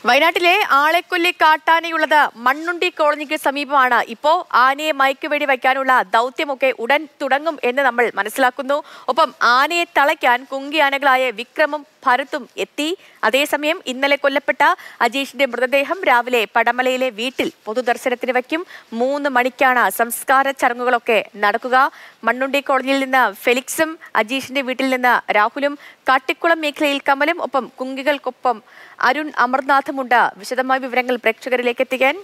വയനാട്ടിലെ ആളെക്കൊല്ലി കാട്ടാനയുള്ളത് മണ്ണുണ്ടി കോളനിക്ക് സമീപമാണ് ഇപ്പോ ആനയെ മയക്കുവെടി വയ്ക്കാനുള്ള ദൗത്യമൊക്കെ ഉടൻ തുടങ്ങും എന്ന് നമ്മൾ മനസ്സിലാക്കുന്നു ഒപ്പം ആനയെ തളയ്ക്കാൻ കുങ്കി ആനകളായ വിക്രമും ഭരത്തും എത്തി അതേസമയം ഇന്നലെ കൊല്ലപ്പെട്ട അജീഷിന്റെ മൃതദേഹം രാവിലെ പടമലയിലെ വീട്ടിൽ പൊതുദർശനത്തിന് വയ്ക്കും മൂന്ന് മണിക്കാണ് സംസ്കാര ചടങ്ങുകളൊക്കെ നടക്കുക മണ്ണുണ്ടി കോളനിയിൽ നിന്ന് ഫെലിക്സും അജീഷിന്റെ വീട്ടിൽ നിന്ന് രാഹുലും കാട്ടിക്കുളം മേഖലയിൽ കമലും ഒപ്പം കുങ്കികൾക്കൊപ്പം അരുൺ അമർനാഥുമുണ്ട് വിശദമായ വിവരങ്ങൾ പ്രേക്ഷകരിലേക്ക് എത്തിക്കാൻ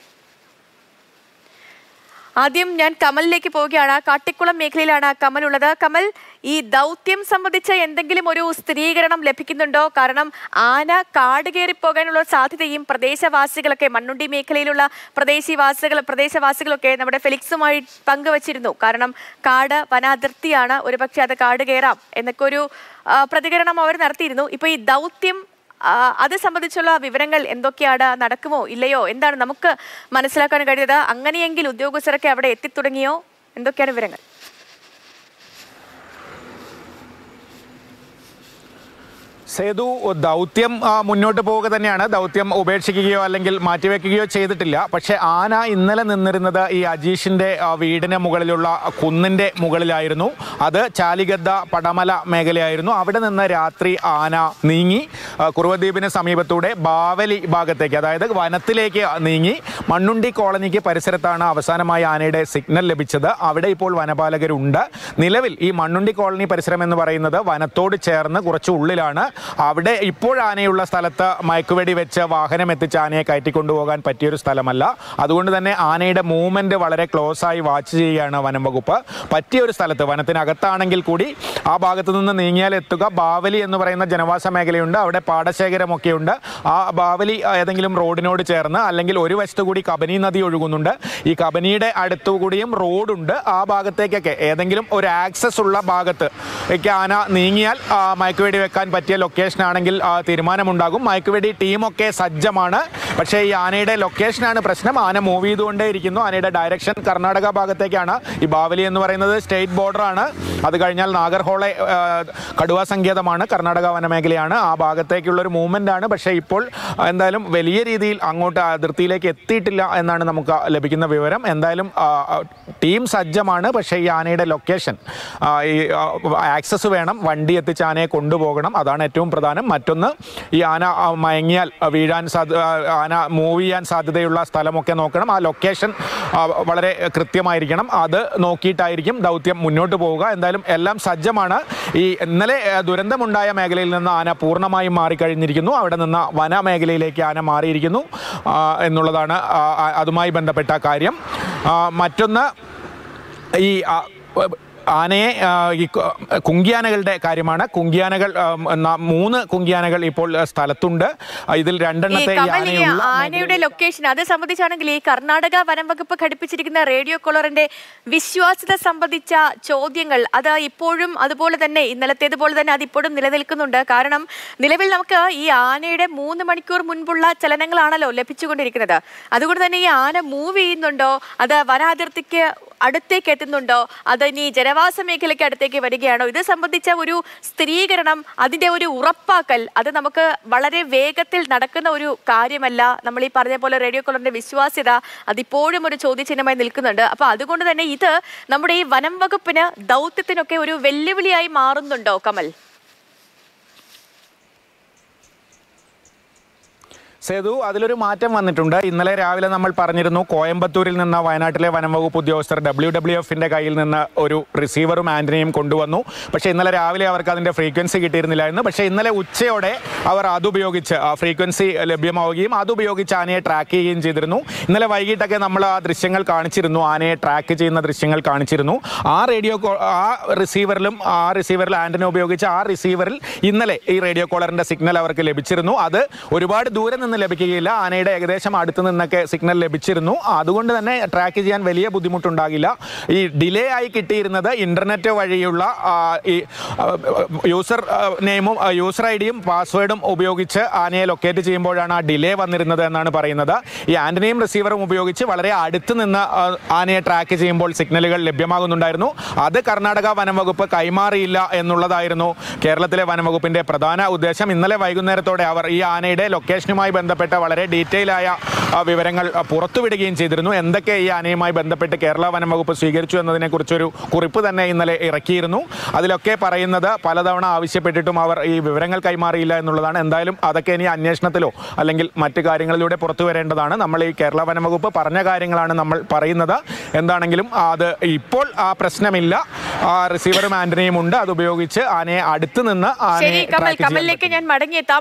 ആദ്യം ഞാൻ കമലിലേക്ക് പോവുകയാണ് കാട്ടിക്കുളം മേഖലയിലാണ് കമൽ ഉള്ളത് കമൽ ഈ ദൗത്യം സംബന്ധിച്ച എന്തെങ്കിലും ഒരു സ്ഥിരീകരണം ലഭിക്കുന്നുണ്ടോ കാരണം ആന കാട് കയറി പോകാനുള്ള സാധ്യതയും പ്രദേശവാസികളൊക്കെ മണ്ണുണ്ടി മേഖലയിലുള്ള പ്രദേശവാസികൾ പ്രദേശവാസികളൊക്കെ നമ്മുടെ ഫെലിക്സുമായി പങ്കുവച്ചിരുന്നു കാരണം കാട് വനാതിർത്തിയാണ് ഒരുപക്ഷെ അത് കാട് കയറാം എന്നൊക്കെ ഒരു ആ, പ്രതികരണം അവർ നടത്തിയിരുന്നു ഇപ്പൊ ഈ ദൗത്യം ആ, അത് സംബന്ധിച്ചുള്ള വിവരങ്ങൾ എന്തൊക്കെയാണ് നടക്കുമോ ഇല്ലയോ എന്താണ് നമുക്ക് മനസ്സിലാക്കാൻ കഴിയുന്നത് അങ്ങനെയെങ്കിൽ ഉദ്യോഗസ്ഥരൊക്കെ അവിടെ എത്തിത്തുടങ്ങിയോ എന്തൊക്കെയാണ് വിവരങ്ങൾ സേതു ദൗത്യം ആ, മുന്നോട്ട് പോവുക തന്നെയാണ് ദൗത്യം ഉപേക്ഷിക്കുകയോ അല്ലെങ്കിൽ മാറ്റിവെക്കുകയോ ചെയ്തിട്ടില്ല പക്ഷേ ആന ഇന്നലെ നിന്നിരുന്നത് ഈ അജീഷിന്റെ ആ, വീടിന് മുകളിലുള്ള കുന്നിന്റെ മുകളിലായിരുന്നു അത് ചാലിഗദ്ദ പടമല മേഖലയായിരുന്നു അവിടെ നിന്ന് രാത്രി ആന നീങ്ങി ആ, കുറുവദ്വീപിന് സമീപത്തൂടെ ബാവലി ഭാഗത്തേക്ക് അതായത് വനത്തിലേക്ക് നീങ്ങി മണ്ണുണ്ടി കോളനിക്ക് പരിസരത്താണ് അവസാനമായി ആനയുടെ സിഗ്നൽ ലഭിച്ചത് അവിടെ ഇപ്പോൾ വനപാലകരുണ്ട് നിലവിൽ ഈ മണ്ണുണ്ടി കോളനി പരിസരം എന്ന് പറയുന്നത് വനത്തോട് ചേർന്ന് കുറച്ച് ഉള്ളിലാണ് അവിടെ ഇപ്പോൾ ആനയുള്ള സ്ഥലത്ത് മയക്കുവെടി വെച്ച് വാഹനം എത്തിച്ച് ആനയെ കയറ്റിക്കൊണ്ടുപോകാൻ പറ്റിയൊരു സ്ഥലമല്ല അതുകൊണ്ട് തന്നെ ആനയുടെ മൂവ്മെന്റ് വളരെ ക്ലോസ് ആയി വാച്ച് ചെയ്യുകയാണ് വനം വകുപ്പ് പറ്റിയ ഒരു സ്ഥലത്ത് വനത്തിനകത്താണെങ്കിൽ കൂടി ആ ഭാഗത്തു നിന്ന് നീങ്ങിയാൽ എത്തുക ബാവലി എന്ന് പറയുന്ന ജനവാസ മേഖലയുണ്ട് അവിടെ പാടശേഖരമൊക്കെ ഉണ്ട് ആ ബാവലി ഏതെങ്കിലും റോഡിനോട് ചേർന്ന് അല്ലെങ്കിൽ ഒരു വശത്തു കൂടി കബനി നദി ഒഴുകുന്നുണ്ട് ഈ കബനിയുടെ അടുത്തു കൂടിയും റോഡുണ്ട് ആ ഭാഗത്തേക്കൊക്കെ ഏതെങ്കിലും ഒരു ആക്സസ് ഉള്ള ഭാഗത്ത് ഒക്കെ ആന നീങ്ങിയാൽ ആ, മയക്കുവെടി വെക്കാൻ പറ്റിയ ലൊക്കേഷൻ ആണെങ്കിൽ ആ, തീരുമാനമുണ്ടാകും മയക്കുവെടി ടീമൊക്കെ സജ്ജമാണ് പക്ഷേ ഈ ആനയുടെ ലൊക്കേഷനാണ് പ്രശ്നം ആന മൂവ് ചെയ്തുകൊണ്ടേ ഇരിക്കുന്നു ആനയുടെ ഡയറക്ഷൻ കർണാടക ഭാഗത്തേക്കാണ് ഈ ബാവലി എന്ന് പറയുന്നത് സ്റ്റേറ്റ് ബോർഡറാണ് അത് കഴിഞ്ഞാൽ നാഗർഹോളെ ആ, കടുവ സങ്കേതമാണ് കർണാടക വനമേഖലയാണ് ആ ഭാഗത്തേക്കുള്ള ഒരു മൂവ്മെന്റ് ആണ് പക്ഷേ ഇപ്പോൾ എന്തായാലും വലിയ രീതിയിൽ അങ്ങോട്ട് അതിർത്തിയിലേക്ക് എത്തിയിട്ടില്ല എന്നാണ് നമുക്ക് ലഭിക്കുന്ന വിവരം എന്തായാലും ആ, ആ, ടീം സജ്ജമാണ് പക്ഷേ ഈ ആനയുടെ ലൊക്കേഷൻ ആ, ഈ ആക്സസ് വേണം വണ്ടി എത്തിച്ച് ആനയെ കൊണ്ടുപോകണം അതാണ് ഏറ്റവും പ്രധാനം മറ്റൊന്ന് ഈ ആന ആ, മയങ്ങിയാൽ ആ, വീഴാൻ സാധ്യ ആ, ആന മൂവ് ചെയ്യാൻ സാധ്യതയുള്ള സ്ഥലമൊക്കെ നോക്കണം ആ ലൊക്കേഷൻ ആ, വളരെ കൃത്യമായിരിക്കണം അത് നോക്കിയിട്ടായിരിക്കും ദൗത്യം മുന്നോട്ട് പോവുക എന്തായാലും എല്ലാം സജ്ജമാണ് ഈ ഇന്നലെ ആ, ദുരന്തമുണ്ടായ മേഖലയിൽ നിന്ന് ആന പൂർണ്ണമായും മാറിക്കഴിഞ്ഞിരിക്കുന്നു അവിടെ നിന്ന് വന മേഖലയിലേക്ക് ആന മാറിയിരിക്കുന്നു ആ, എന്നുള്ളതാണ് ആ, ആ, അതുമായി ബന്ധപ്പെട്ട കാര്യം ആ, മറ്റൊന്ന് ഈ ആ, ആനയെ ആ, ഈ കു- കുങ്കിയാനകളുടെ കാര്യമാണ് കുങ്കിയാനകൾ ആ, ന- മൂന്ന് കുങ്കിയാനകൾ ഇപ്പോൾ ആ, സ്ഥലത്തുണ്ട് ആ, ഇതിൽ ഈ രണ്ടെണ്ണത്തെ ഈ കമൽ ഈ ആനയുള്ള ആനയുടെ ലൊക്കേഷൻ അത് സംബന്ധിച്ചാണെങ്കിൽ ഈ കർണാടക വനം വകുപ്പ് ഘടിപ്പിച്ചിരിക്കുന്ന റേഡിയോ കോളറിന്റെ വിശ്വാസ്യത സംബന്ധിച്ച ചോദ്യങ്ങൾ അത് ഇപ്പോഴും അതുപോലെ തന്നെ ഇന്നലത്തേതുപോലെ തന്നെ അത് ഇപ്പോഴും നിലനിൽക്കുന്നുണ്ട് കാരണം നിലവിൽ നമുക്ക് ഈ ആനയുടെ മൂന്ന് മണിക്കൂർ മുൻപുള്ള ചലനങ്ങളാണല്ലോ ലഭിച്ചുകൊണ്ടിരിക്കുന്നത് അതുകൊണ്ട് തന്നെ ഈ ആന മൂവ് ചെയ്യുന്നുണ്ടോ അത് വനാതിർത്തിക്ക് അടുത്തേക്ക് എത്തുന്നുണ്ടോ അത് ഇനി ജനവാസ മേഖലയ്ക്ക് അടുത്തേക്ക് വരികയാണോ ഇത് സംബന്ധിച്ച ഒരു സ്ഥിരീകരണം അതിന്റെ ഒരു ഉറപ്പാക്കൽ അത് നമുക്ക് വളരെ വേഗത്തിൽ നടക്കുന്ന ഒരു കാര്യമല്ല നമ്മൾ ഈ പറഞ്ഞ പോലെ റേഡിയോ കോളറിന്റെ വിശ്വാസ്യത അതിപ്പോഴും ഒരു ചോദ്യചിഹ്നമായി നിൽക്കുന്നുണ്ട് അപ്പൊ അതുകൊണ്ട് തന്നെ ഇത് നമ്മുടെ ഈ വനം വകുപ്പിന് ദൗത്യത്തിനൊക്കെ ഒരു വെല്ലുവിളിയായി മാറുന്നുണ്ടോ കമൽ സേതു അതിലൊരു മാറ്റം വന്നിട്ടുണ്ട് ഇന്നലെ രാവിലെ നമ്മൾ പറഞ്ഞിരുന്നു കോയമ്പത്തൂരിൽ നിന്ന് വയനാട്ടിലെ വനം വകുപ്പ് ഉദ്യോഗസ്ഥർ ഡബ്ല്യു ഡബ്ല്യു എഫിന്റെ കയ്യിൽ നിന്ന് ഒരു റിസീവറും ആന്റണിയും കൊണ്ടുവന്നു പക്ഷേ ഇന്നലെ രാവിലെ അവർക്ക് അതിന്റെ ഫ്രീക്വൻസി കിട്ടിയിരുന്നില്ലായിരുന്നു പക്ഷേ ഇന്നലെ ഉച്ചയോടെ അവർ അതുപയോഗിച്ച് ആ ഫ്രീക്വൻസി ലഭ്യമാവുകയും അതുപയോഗിച്ച് ആനയെ ട്രാക്ക് ചെയ്യുകയും ചെയ്തിരുന്നു ഇന്നലെ വൈകിട്ടൊക്കെ നമ്മൾ ആ ദൃശ്യങ്ങൾ കാണിച്ചിരുന്നു ആനയെ ട്രാക്ക് ചെയ്യുന്ന ദൃശ്യങ്ങൾ കാണിച്ചിരുന്നു ആ റേഡിയോ കോ- ആ റിസീവറിലും ആ റിസീവറിൽ ആന്റണി ഉപയോഗിച്ച് ആ റിസീവറിൽ ഇന്നലെ ഈ റേഡിയോ കോളറിന്റെ സിഗ്നൽ അവർക്ക് ലഭിച്ചിരുന്നു അത് ഒരുപാട് ദൂരെ നിന്ന് ലഭിക്കുകയില്ല ആനയുടെ ഏകദേശം അടുത്ത് നിന്നൊക്കെ സിഗ്നൽ ലഭിച്ചിരുന്നു അതുകൊണ്ട് തന്നെ ട്രാക്ക് ചെയ്യാൻ വലിയ ബുദ്ധിമുട്ടുണ്ടാകില്ല ഈ ഡിലേ ആയി കിട്ടിയിരുന്നത് ഇന്റർനെറ്റ് വഴിയുള്ള ആ, ഈ യൂസർ നെയിമും യൂസർ ഐ ഡിയും പാസ്വേഡും ഉപയോഗിച്ച് ആനയെ ലൊക്കേറ്റ് ചെയ്യുമ്പോഴാണ് ആ ഡിലേ വന്നിരുന്നത് എന്നാണ് പറയുന്നത് ഈ ആന്റണിയും റിസീവറും ഉപയോഗിച്ച് വളരെ അടുത്ത് നിന്ന് ആ, ആനയെ ട്രാക്ക് ചെയ്യുമ്പോൾ സിഗ്നലുകൾ ലഭ്യമാകുന്നുണ്ടായിരുന്നു അത് കർണാടക വനം വകുപ്പ് കൈമാറിയില്ല എന്നുള്ളതായിരുന്നു കേരളത്തിലെ വനം വകുപ്പിന്റെ പ്രധാന ഉദ്ദേശം ഇന്നലെ വൈകുന്നേരത്തോടെ അവർ ഈ ആനയുടെ ലൊക്കേഷനുമായി ബന്ധപ്പെട്ട വളരെ ഡീറ്റെയിൽ ആയ ആ, വിവരങ്ങൾ ആ, പുറത്തുവിടുകയും ചെയ്തിരുന്നു എന്തൊക്കെ ഈ ആനയുമായി ബന്ധപ്പെട്ട് കേരള വനം വകുപ്പ് സ്വീകരിച്ചു എന്നതിനെക്കുറിച്ചൊരു കുറിപ്പ് തന്നെ ഇന്നലെ ഇറക്കിയിരുന്നു അതിലൊക്കെ പറയുന്നത് പലതവണ ആവശ്യപ്പെട്ടിട്ടും അവർ ഈ വിവരങ്ങൾ കൈമാറിയില്ല എന്നുള്ളതാണ് എന്തായാലും അതൊക്കെ ഇനി അന്വേഷണത്തിലോ അല്ലെങ്കിൽ മറ്റു കാര്യങ്ങളിലൂടെ പുറത്തു വരേണ്ടതാണ് നമ്മൾ ഈ കേരള വനം വകുപ്പ് പറഞ്ഞ കാര്യങ്ങളാണ് നമ്മൾ പറയുന്നത് എന്താണെങ്കിലും അത് ഇപ്പോൾ ആ പ്രശ്നമില്ല ആ റിസീവറും ആന്റണിയും ഉണ്ട് അത് ഉപയോഗിച്ച് ആനയെ അടുത്ത് നിന്ന് ശരി ആനയെ കമൽ track ചെയ്യാൻ കമലിലേക്ക് പറ്റും. ഞാൻ മടങ്ങിയെത്താം